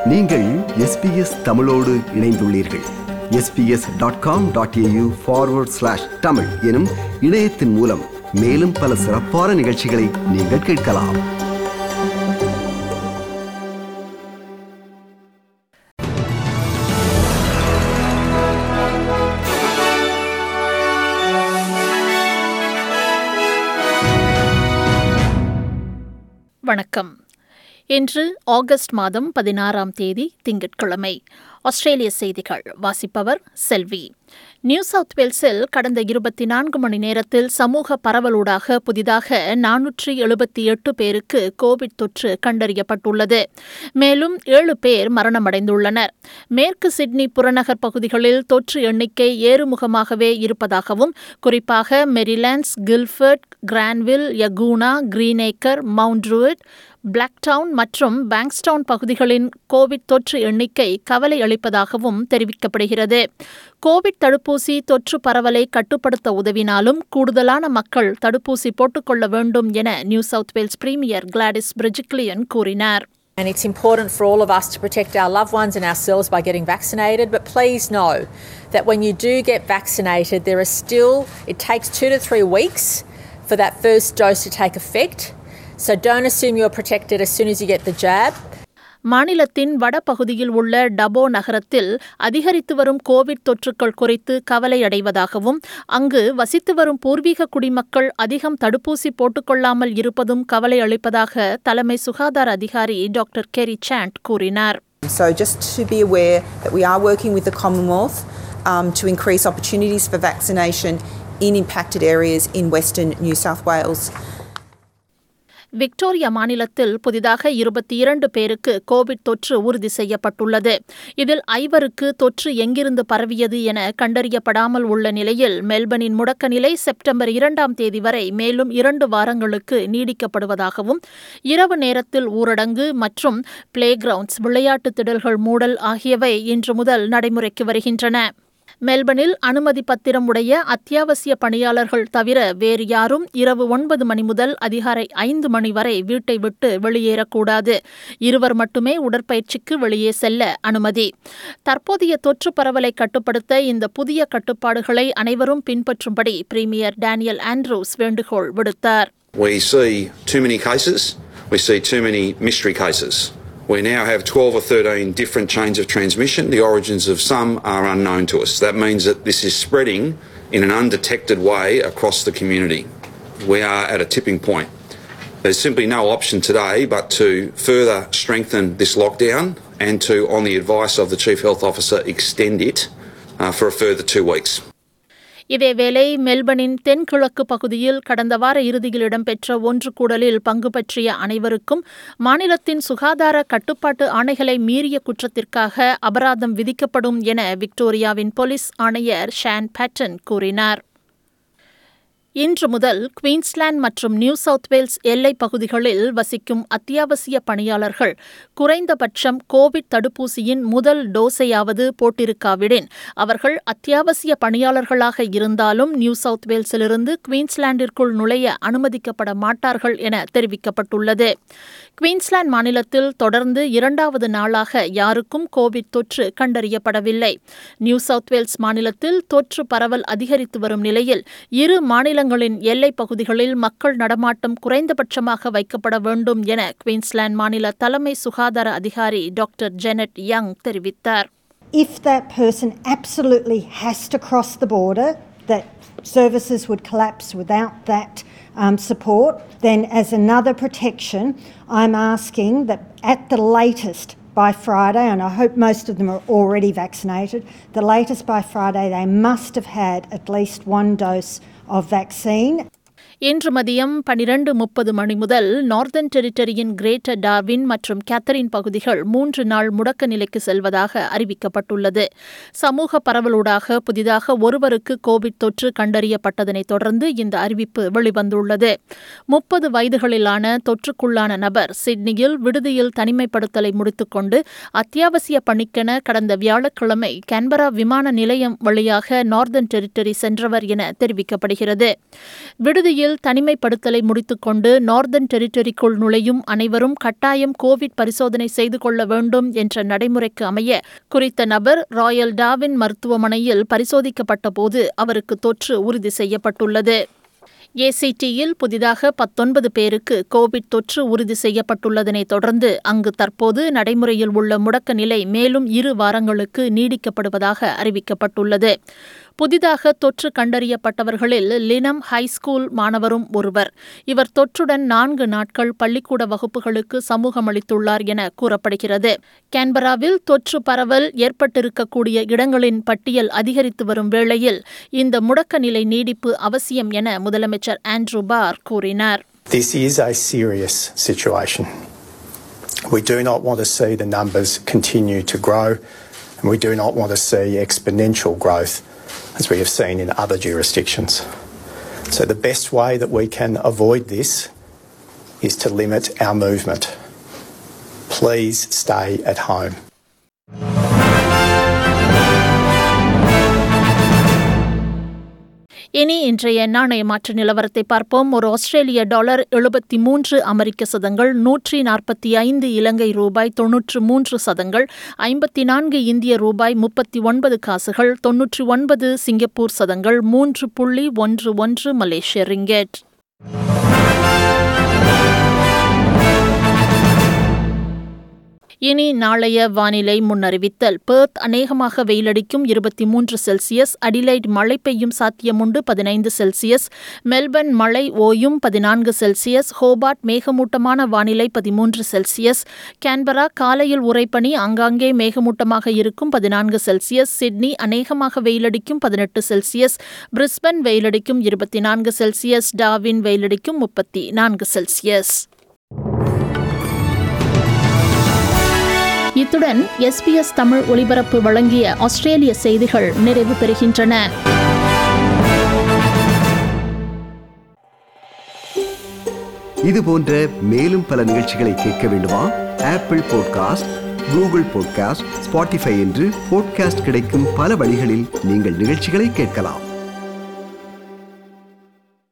நீங்கள் எஸ்பிஎஸ் தமிழோடு இணைந்துள்ளீர்கள் SBS dot com dot AU forward slash Tamil எனும் இணையத்தின் மூலம் மேலும் பல சிறப்பான நிகழ்ச்சிகளை நீங்கள் கேட்கலாம் வணக்கம் இன்று ஆகஸ்ட் மாதம் பதினாறாம் தேதி திங்கட்கிழமை ஆஸ்திரேலிய செய்திகள் வாசிப்பவர் செல்வி நியூ சவுத் வேல்ஸில் கடந்த இருபத்தி நான்கு மணி நேரத்தில் சமூக பரவலூடாக புதிதாக நானூற்றி எழுபத்தி எட்டு பேருக்கு கோவிட் தொற்று கண்டறியப்பட்டுள்ளது மேலும் ஏழு பேர் மரணமடைந்துள்ளனர் மேற்கு சிட்னி புறநகர் பகுதிகளில் தொற்று எண்ணிக்கை ஏறுமுகமாகவே இருப்பதாகவும் குறிப்பாக Merrylands Guildford Granville Yagoona Greenacre Mount Druitt Blacktown மற்றும் பேங்க்ஸ்டவுன் பகுதிகளின் கோவிட் தொற்று எண்ணிக்கை கவலை அளிப்பதாகவும் தெரிவிக்கப்படுகிறது கோவிட் தடுப்பூசி தொற்று பரவலை கட்டுப்படுத்த உதவினாலும் கூடுதலான மக்கள் தடுப்பூசி போட்டுக்கொள்ள வேண்டும் என New South Wales premier Gladys Berejiklian கூறினார் And it's important for all of us to protect our loved ones and ourselves by getting vaccinated. But please know that when you do get vaccinated, there are still, it takes two to three weeks for that first dose to take effect. So don't assume you're protected as soon as you get the jab. மாநிலத்தின் வடபகுதியில் உள்ள turbo நகரத்தில் அதிகரித்து வரும் Covid தொற்றுக்கள் குறித்து கவலை அடைவதாகவும் அங்கு வசித்து வரும் பூர்வீக குடிமக்கள் அதிகம் தடுப்பூசி போட்டுக்கொள்ளாமல் இருப்பதும் கவலை அளிப்பதாக தலைமை சுகாதார அதிகாரி டாக்டர் கெரி சாண்ட் கூறினார் So, just to be aware that we are working with the Commonwealth um, to increase opportunities for vaccination in impacted areas in Western New South Wales. Victoria மாநிலத்தில் புதிதாக இருபத்தி இரண்டு பேருக்கு கோவிட் தொற்று உறுதி செய்யப்பட்டுள்ளது இதில் ஐவருக்கு தொற்று எங்கிருந்து பரவியது என கண்டறியப்படாமல் உள்ள நிலையில் மெல்பர்னின் முடக்க நிலை செப்டம்பர் இரண்டாம் தேதி வரை மேலும் இரண்டு வாரங்களுக்கு நீடிக்கப்படுவதாகவும் இரவு நேரத்தில் ஊரடங்கு மற்றும் பிளே கிரவுண்ட்ஸ் விளையாட்டு திடல்கள் மூடல் ஆகியவை இன்று முதல் நடைமுறைக்கு வருகின்றன மெல்பர்னில் அனுமதி பத்திரம் உடைய அத்தியாவசிய பணியாளர்கள் தவிர வேறு யாரும் இரவு ஒன்பது மணி முதல் அதிகாலை ஐந்து மணி வரை வீட்டை விட்டு வெளியேறக்கூடாது இருவர் மட்டுமே உடற்பயிற்சிக்கு வெளியே செல்ல அனுமதி தற்போதைய தொற்று பரவலை கட்டுப்படுத்த இந்த புதிய கட்டுப்பாடுகளை அனைவரும் பின்பற்றும்படி பிரீமியர் டேனியல் ஆண்ட்ரூஸ் வேண்டுகோள் விடுத்தார் We see too many cases. We see too many mystery cases. We now have 12 or 13 different chains of transmission. The origins of some are unknown to us. That means that this is spreading in an undetected way across the community. We are at a tipping point. There's simply no option today but to further strengthen this lockdown and to, on the advice of the Chief Health Officer, extend it uh, for a further two weeks. இதேவேளை மெல்பர்னின் தென்கிழக்கு பகுதியில் கடந்த வார இறுதியில் இடம்பெற்ற ஒன்று கூடலில் பங்கு பற்றிய அனைவருக்கும் மாநிலத்தின் சுகாதார கட்டுப்பாட்டு ஆணைகளை மீறிய குற்றத்திற்காக அபராதம் விதிக்கப்படும் என விக்டோரியாவின் போலீஸ் ஆணையர் ஷான் பேட்டன் கூறினார் இன்று முதல் குவீன்ஸ்லாந்து மற்றும் நியூ சவுத் வேல்ஸ் எல்லைப் பகுதிகளில் வசிக்கும் அத்தியாவசிய பணியாளர்கள் குறைந்தபட்சம் கோவிட் தடுப்பூசியின் முதல் டோஸையாவது போட்டிருக்காவிடின் அவர்கள் அத்தியாவசிய பணியாளர்களாக இருந்தாலும் நியூ சவுத் வேல்ஸிலிருந்து குவீன்ஸ்லாந்திற்குள் நுழைய அனுமதிக்கப்பட மாட்டார்கள் என தெரிவிக்கப்பட்டுள்ளது குவீன்ஸ்லாந்து மாநிலத்தில் தொடர்ந்து இரண்டாவது நாளாக யாருக்கும் கோவிட் தொற்று கண்டறியப்படவில்லை நியூ சவுத் வேல்ஸ் மாநிலத்தில் தொற்று பரவல் அதிகரித்து வரும் நிலையில் இரு மாநிலங்களின் எல்லைப் பகுதிகளில் மக்கள் நடமாட்டம் குறைந்தபட்சமாக வைக்கப்பட வேண்டும் என குவீன்ஸ்லாந்து மாநில தலைமை சுகாதார அதிகாரி டாக்டர் ஜெனட் யங் தெரிவித்தார் If that person absolutely has to cross the border, that services would collapse without that um, support, then as another protection, I'm asking that at the latest by Friday, and I hope most of them are already vaccinated, the latest by Friday, they must have had at least one dose of vaccine. இன்று மதியம் பனிரெண்டு முப்பது மணி முதல் Northern டெரிட்டரியின் Greater Darwin மற்றும் Katherine பகுதிகள் மூன்று நாள் முடக்க நிலைக்கு செல்வதாக அறிவிக்கப்பட்டுள்ளது சமூக பரவலூடாக புதிதாக ஒருவருக்கு கோவிட் தொற்று கண்டறியப்பட்டதனைத் தொடர்ந்து இந்த அறிவிப்பு வெளிவந்துள்ளது முப்பது வயதுகளிலான தொற்றுக்குள்ளான நபர் சிட்னியில் விடுதியில் தனிமைப்படுத்தலை முடித்துக்கொண்டு அத்தியாவசிய பணிக்கென கடந்த வியாழக்கிழமை கேன்பரா விமான நிலையம் வழியாக நார்தன் டெரிட்டரி சென்றவர் என தெரிவிக்கப்படுகிறது விடுதியில் சிட்னியில் தனிமைப்படுத்தலை முடித்துக்கொண்டு நார்தர்ன் டெரிட்டரிக்குள் நுழையும் அனைவரும் கட்டாயம் கோவிட் பரிசோதனை செய்து கொள்ள வேண்டும் என்ற நடைமுறைக்கு அமைய குறித்த நபர் ராயல் டாவின் மருத்துவமனையில் பரிசோதிக்கப்பட்ட போது அவருக்கு தொற்று உறுதி செய்யப்பட்டுள்ளது ஏசிடியில் புதிதாக பத்தொன்பது பேருக்கு கோவிட் தொற்று உறுதி செய்யப்பட்டுள்ளதனை தொடர்ந்து அங்கு தற்போது நடைமுறையில் உள்ள முடக்க நிலை மேலும் இரு வாரங்களுக்கு நீடிக்கப்படுவதாக அறிவிக்கப்பட்டுள்ளது புதிதாக தொற்று கண்டறியப்பட்டவர்களில் லினம் ஹைஸ்கூல் மாணவரும் ஒருவர் இவர் தொற்றுடன் நான்கு நாட்கள் பள்ளிக்கூட வகுப்புகளுக்கு சமூகமளித்துள்ளார் என கூறப்படுகிறது கேன்பராவில் தொற்று பரவல் ஏற்பட்டிருக்கக்கூடிய இடங்களின் பட்டியல் அதிகரித்து வரும் வேளையில் இந்த முடக்க நிலை நீடிப்பு அவசியம் என முதலமைச்சர் ஆண்ட்ரூ பார் கூறினார் This is a serious situation. We do not want to see the numbers continue to grow, and we do not want to see exponential growth as we have seen in other jurisdictions. So, the best way that we can avoid this is to limit our movement. Please stay at home. இனி இன்றைய நாணய மாற்று நிலவரத்தை பார்ப்போம் ஒரு ஆஸ்திரேலிய dollar எழுபத்தி மூன்று அமெரிக்க சதங்கள் நூற்றி நாற்பத்தி ஐந்து இலங்கை ரூபாய் தொன்னூற்று மூன்று சதங்கள் ஐம்பத்தி நான்கு இந்திய ரூபாய் முப்பத்தி ஒன்பது காசுகள் தொன்னூற்றி ஒன்பது சிங்கப்பூர் சதங்கள் மூன்று புள்ளி ஒன்று ஒன்று மலேசிய ரிங்கெட் இனி நாளைய வானிலை முன்னறிவித்தல் பெர்த் அநேகமாக வெயிலடிக்கும் இருபத்தி மூன்று செல்சியஸ் அடிலைட் மழை பெய்யும் சாத்தியமுண்டு பதினைந்து செல்சியஸ் மெல்பர்ன் மழை ஓயும் பதினான்கு செல்சியஸ் ஹோபார்ட் மேகமூட்டமான வானிலை பதிமூன்று செல்சியஸ் கேன்பரா காலையில் உறைபனி ஆங்காங்கே மேகமூட்டமாக இருக்கும் பதினான்கு செல்சியஸ் சிட்னி அநேகமாக வெயிலடிக்கும் பதினெட்டு செல்சியஸ் பிரிஸ்பன் வெயிலடிக்கும் இருபத்தி நான்கு செல்சியஸ் டாவின் வெயிலடிக்கும் முப்பத்தி நான்கு செல்சியஸ் இத்துடன் எஸ்பிஎஸ் தமிழ் ஒலிபரப்பு வழங்கிய ஆஸ்திரேலிய செய்திகள் நிறைவு பெறுகின்றன இது போன்ற மேலும் பல நிகழ்ச்சிகளை கேட்க வேண்டுமா Apple podcast Google podcast Spotify என்று பாட்காஸ்ட் கிடைக்கும் பல வழிகளில் நீங்கள் நிகழ்ச்சிகளை கேட்கலாம்